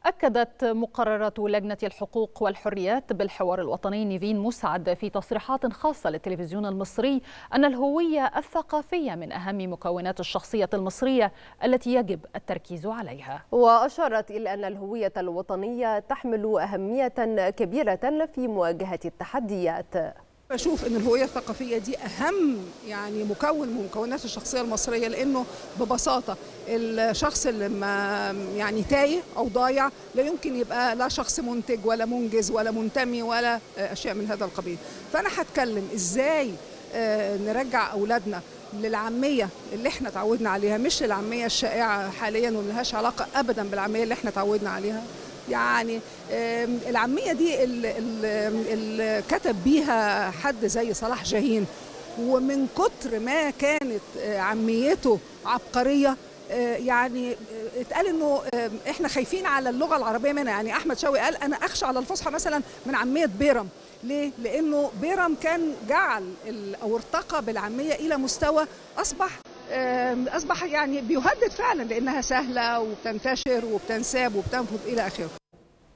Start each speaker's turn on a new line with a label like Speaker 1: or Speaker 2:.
Speaker 1: أكدت مقررة لجنة الحقوق والحريات بالحوار الوطني نيفين مسعد في تصريحات خاصة للتلفزيون المصري أن الهوية الثقافية من أهم مكونات الشخصية المصرية التي يجب التركيز عليها
Speaker 2: وأشارت إلى أن الهوية الوطنية تحمل أهمية كبيرة في مواجهة التحديات
Speaker 3: بشوف ان الهويه الثقافيه دي اهم يعني مكون من مكونات الشخصيه المصريه لانه ببساطه الشخص اللي ما يعني تايه او ضايع لا يمكن يبقى لا شخص منتج ولا منجز ولا منتمي ولا اشياء من هذا القبيل فانا هتكلم ازاي نرجع اولادنا للعاميه اللي احنا تعودنا عليها مش العاميه الشائعه حاليا واللي لهاش علاقه ابدا بالعاميه اللي احنا تعودنا عليها يعني العاميه دي اللي كتب بيها حد زي صلاح جاهين ومن كتر ما كانت عاميته عبقريه يعني اتقال انه احنا خايفين على اللغه العربيه منها يعني احمد شوقي قال انا اخشى على الفصحى مثلا من عاميه بيرم ليه؟ لانه بيرم كان جعل او ارتقى بالعاميه الى مستوى اصبح اصبح يعني بيهدد فعلا لانها سهله وبتنتشر وبتنساب وبتنفذ الى اخره